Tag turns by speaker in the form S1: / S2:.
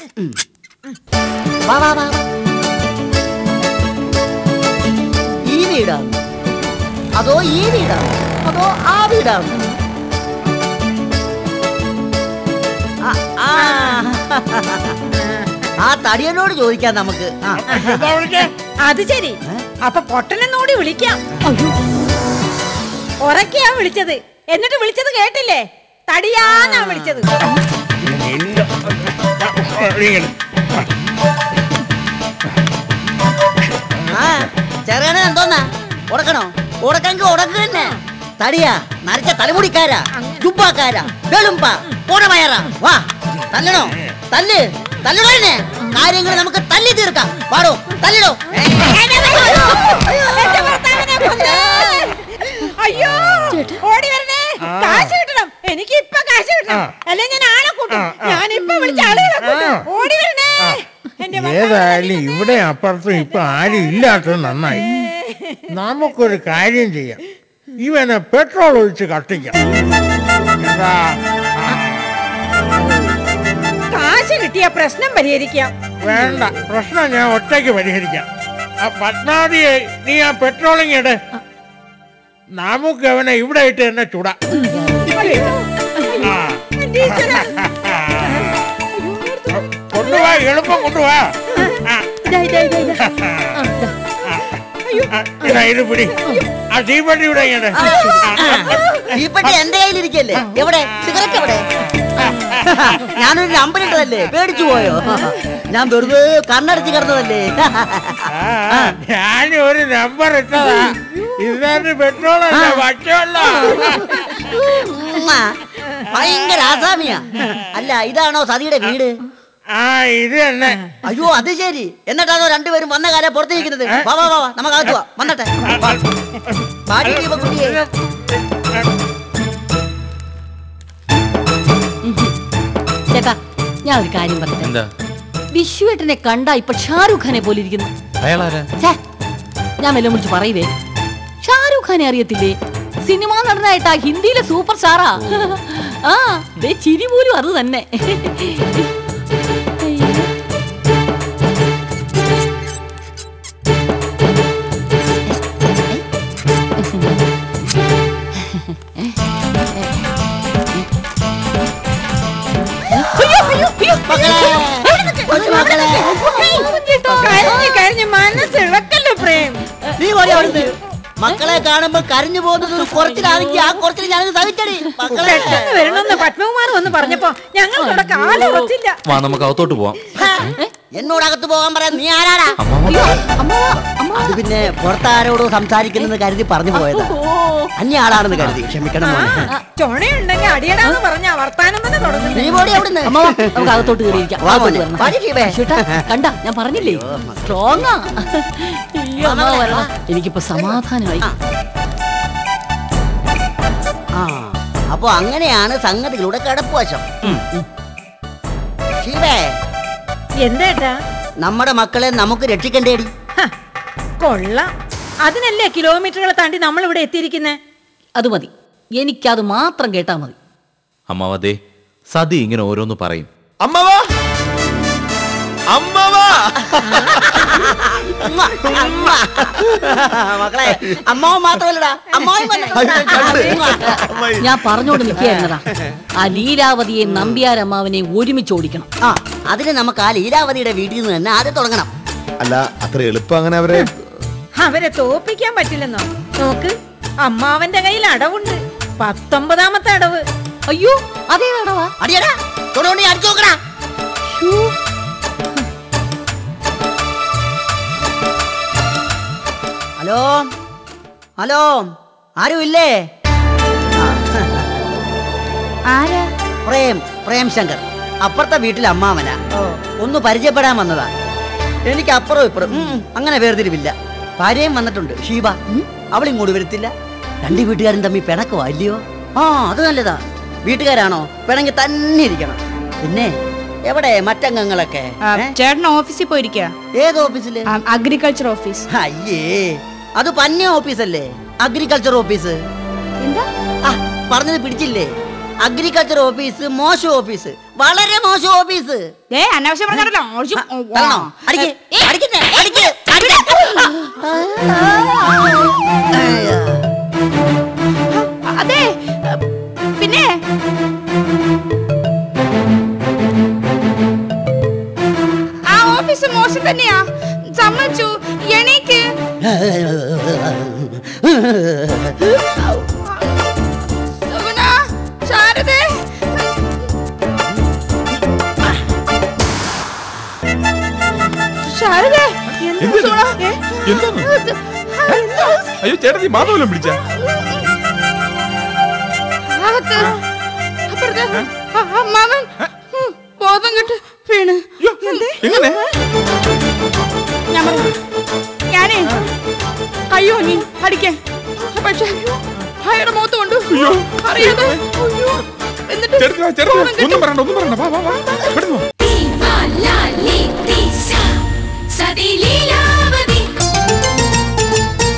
S1: നടക്ക്
S2: വാ വാ വാ വാ. ഈ വീടാണ് അതോ ഈ വീടാണ് അതോ ആ വീടാണ് ആ, ആ. ആ തടിയനോട് ചോദിക്കാം നമുക്ക് ആ.
S3: എന്താ വിളിച്ചേ
S1: അത് ശരി അപ്പൊ പൊട്ടനെന്നോടി വിളിക്കാം ഉറക്കെയാ വിളിച്ചത് എന്നിട്ട് വിളിച്ചത് കേട്ടില്ലേ തടിയാന്നാ വിളിച്ചത്
S3: നിന്റെ- ഇങ്ങനെ.
S2: ആ ചെറുകണ എന്തോന്നാ ഉടക്കണോ ഉടക്കെങ്കിൽ ഉടക്ക് തന്നെ തടിയാ നരച്ച തലമുടിക്കാരാ ജുബാക്കാരാ വെളുമ്പ പോണമയറ വാ തല്ലണോ തല്ല് തല്ലണോ എന്നെ കാര്യങ്ങൾ നമുക്ക് തല്ലി തീർക്കാം പാടോ തല്ലിടോ
S1: എന്റെ ഭർത്താവിനെ കൊന്ന്. അയ്യോ ഓടി വരണേ കാശ് കിട്ടണം എനിക്ക് ഇപ്പൊ കാശ് കിട്ടണം അല്ലെ ഞാൻ ആളെ കൂട്ടും ഞാൻ ഇപ്പൊ വിളിച്ച ആളുകളെ കൂട്ടും ഓടി വരണേ എന്റെ
S3: ഏതായാലും ഇവിടെ അപ്പുറത്തും ഇപ്പൊ ആരും ഇല്ലാത്തത് നന്നായി നമുക്കൊരു കാര്യം ചെയ്യാം ഇവനെ പെട്രോൾ ഒഴിച്ച് കത്തിക്കാം എന്താ
S1: കാശ് കിട്ടിയ പ്രശ്നം പരിഹരിക്കാം
S3: വേണ്ട പ്രശ്നം ഞാൻ ഒറ്റയ്ക്ക് പരിഹരിക്കാം ആ പത്മാവതിയെ നീ ആ പെട്രോളിങ് ഇട് നമുക്ക് അവനെ ഇവിടെ ഇട്ട് തന്നെ ചുടാം ആ. കൊണ്ടുപോവാ എളുപ്പം കൊണ്ടുപോവാ ആ. ആ, ഇതാ ഇത് പിടി ആ തീപ്പെട്ടി ഇവിടെ ഇങ്ങട്.
S2: തീപ്പെട്ടി എന്റെ കയ്യിലിരിക്കല്ലേ എവിടെ സിഗരറ്റ് എവിടെ ഞാനൊരു നമ്പർ ഇട്ടതല്ലേ പേടിച്ചു പോയോ ഞാൻ വെറുതെ കണ്ണടച്ച് കിടന്നതല്ലേ
S3: ആ, ഞാൻ ഒരു നമ്പർ ഇട്ടതാ ഇതിനകത്ത് പെട്രോൾ അല്ല ഭക്ഷമല്ല
S2: ഉമ്മ, ഭയങ്കര ആസാമിയാ അല്ല ഇതാണോ സതിയുടെ വീട്
S3: ആ ഇത് തന്നെ
S2: അയ്യോ അത് ശരി എന്നിട്ടാണോ രണ്ടുപേരും വന്ന കാലം പുറത്ത് നിൽക്കുന്നത് വാ വാ വാ വാ, നമുക്ക് അകത്ത് വാ വന്നട്ടെ വാ. പാടി ദീപക്കുട്ടിയെ
S4: ചേട്ടാ ഞാൻ ഒരു കാര്യം പറയട്ടെ
S5: എന്താ
S4: വിശ്വേട്ടനെ കണ്ട ഇപ്പൊ ഷാരൂഖ് ഖാനെ പോലെ ഇരിക്കുന്നു
S5: അയാളാരാ
S4: ഛേ, ഞാൻ വല്ല വിളിച്ച് പറയുവേ ഷാരൂഖ് ഖാനെ അറിയത്തില്ലേ സിനിമാ നടനായിട്ടാ ഹിന്ദിയിലെ സൂപ്പർ സ്റ്റാറാ ആ ദേ ചിരി പോലും അത് തന്നെ
S2: കൊച്ചുമക്കളെ
S1: കരഞ്ഞ് കരഞ്ഞ് മനസ്സിളക്കല്ലോ പ്രേം
S2: നീ പോടി അവിടുന്ന് മക്കളെ കാണുമ്പോ കരഞ്ഞു പോകുന്നത് ഒരു കുറച്ചിലാണെങ്കിൽ ആ കുറച്ചിൽ ഞാൻ സഹിച്ചടി മക്കളെ
S1: പെട്ടെന്ന് വരണമെന്ന് പത്മകുമാർ വന്ന് പറഞ്ഞപ്പോ ഞങ്ങൾ ഇവിടെ കാലം ഉറച്ചില്ല
S5: വാ നമുക്ക് അകത്തോട്ട് പോവാം
S2: എന്നോട് അകത്ത് പോകാൻ പറയാൻ നീ ആരാടാ
S5: അമ്മാവ
S2: അത് പിന്നെ പുറത്താരോടോ സംസാരിക്കുന്നെന്ന് കരുതി പറഞ്ഞു പോയതാ അന്യ ആളാണെന്ന് കരുതി ക്ഷമിക്കണം മോനെ
S1: ചുണയുണ്ടെങ്കിൽ അടിയടാന്ന് പറഞ്ഞ വർത്താനം തന്നെ തുടങ്ങുന്നു
S2: നീ പോടി അവിടുന്ന്
S4: അമ്മ നമുക്ക് അകത്തോട്ട് കയറിയിരിക്കാം
S2: വാ
S4: അകത്തോട്ട്
S2: മോനെ.
S4: വരണം.
S2: വാടി ശിവേ.
S4: ചേട്ടാ, കണ്ടാ ഞാൻ പറഞ്ഞില്ലേ സ്ട്രോങ്ങാ അയ്യോ, അമ്മ വരണം. എനിക്കിപ്പോ സമാധാനമായി
S2: ആ അപ്പൊ അങ്ങനെയാണ് സംഗതികളുടെ കിടപ്പുവശം ശിവേ
S1: എന്താ
S2: നമ്മുടെ മക്കളെ നമുക്ക് രക്ഷിക്കണ്ടേടി
S1: കൊള്ളാം അതിനല്ലേ കിലോമീറ്ററുകൾ താണ്ടി നമ്മൾ ഇവിടെ എത്തിയിരിക്കുന്നേ
S4: അത് മതി എനിക്കത് മാത്രം കേട്ടാ മതി
S5: അമ്മാവ ദേ സതി ഇങ്ങനെ ഓരോന്ന് പറയും അമ്മവാ അമ്മവാ
S2: ഉമ്മ, ഉമ്മ. മക്കളെ അമ്മാവൻ മാത്രമല്ലടാ അമ്മാവൻ വന്നിട്ടുണ്ടാ.
S4: ഞാൻ പറഞ്ഞോണ്ട് നിൽക്കുകയായിരുന്നടാ ആ ലീലാവതിയെ നമ്പ്യാരമ്മാവനെ ഒരുമിച്ച് ഓടിക്കണം
S2: ആ അതിന് നമുക്ക് ആ ലീലാവതിയുടെ വീട്ടിൽ നിന്ന് തന്നെ ആദ്യം തുടങ്ങണം
S6: അല്ല അത്ര എളുപ്പം അങ്ങനെ അവരെ
S1: അവരെ തോപ്പിക്കാൻ പറ്റില്ലെന്നോ നോക്ക് അമ്മാവന്റെ കയ്യിൽ അടവുണ്ട് പത്തൊമ്പതാമത്തെ അടവ്
S4: അയ്യോ അതേ വേണവാ
S2: അടിയടാ തൊടുകൊണ്ടി അടിച്ചു നോക്കടാ ഹലോ ഹലോ ആരും ഇല്ലേ
S1: ആരാ
S2: പ്രേം പ്രേം ശങ്കർ അപ്പുറത്തെ വീട്ടിലെ അമ്മാവനാ ഒന്ന് പരിചയപ്പെടാൻ വന്നതാ എനിക്ക് അപ്പുറം ഇപ്പുറം ഉം, അങ്ങനെ വേർതിരിവില്ല ഭാര്യയും വന്നിട്ടുണ്ട് ഷീബ അവൾ ഇങ്ങോട്ട് വരത്തില്ല രണ്ട് വീട്ടുകാരും തമ്മിൽ പിണക്കോ അല്ലയോ ആ അത് നല്ലതാ വീട്ടുകാരാണോ പിണങ്ങി തന്നെ ഇരിക്കണം പിന്നെ എവിടെ മറ്റംഗങ്ങളൊക്കെ ഏ?
S7: ചേട്ടൻ ഓഫീസിൽ പോയിരിക്കുക
S2: ഏത് ഓഫീസില്
S7: അഗ്രികൾച്ചർ ഓഫീസ്
S2: അയ്യേ അത് പന്ന ഓഫീസല്ലേ അഗ്രികൾച്ചർ ഓഫീസ്
S7: എന്താ
S2: ആ പറഞ്ഞത് പിടിച്ചില്ലേ അഗ്രികൾച്ചർ ഓഫീസ് മോശം ഓഫീസ് വളരെ മോശം ഓഫീസ്
S7: ഏ അനാവശ്യം പറഞ്ഞാലോ
S2: തരണോ? അടിക്ക്, അടിക്കുന്നേ, അടിക്ക്, അടിക്ക്. അയ്യോ.
S7: അതെ പിന്നെ ആ ഓഫീസ് മോശം തന്നെയാ സമ്മതിച്ചു എണീക്ക് സുഗുണ, ശാരദേ ശാരദേ എന്താ
S8: എന്ത്?
S7: സുഗുണ? ഏ?
S8: എന്താണ്?
S7: എന്താ?
S8: അയ്യോ ചേട്ടത്തി മാധവലം വിളിച്ച
S7: അകത്ത് അപ്പുറത്ത് അ- അമ്മാവൻ ഉം, ബോധം കെട്ട് വീണ്
S8: എങ്ങനെ
S7: ഞാൻ പറഞ്ഞു ഞാനേ അയ്യോ നീ അടിക്കാൻ പക്ഷെ അയാളുടെ മുഖത്ത് കൊണ്ടു അറിയാതെ അയ്യോ. എന്നിട്ട്
S8: ചേട്ടത്തി വാ, ചേട്ടത്തി വാ. ഒന്നും പറയണ്ട ഒന്നും പറയണ്ട വാ വാ വാ പെട്ടെന്ന് വാ.
S9: Viva la leticia, sa di lila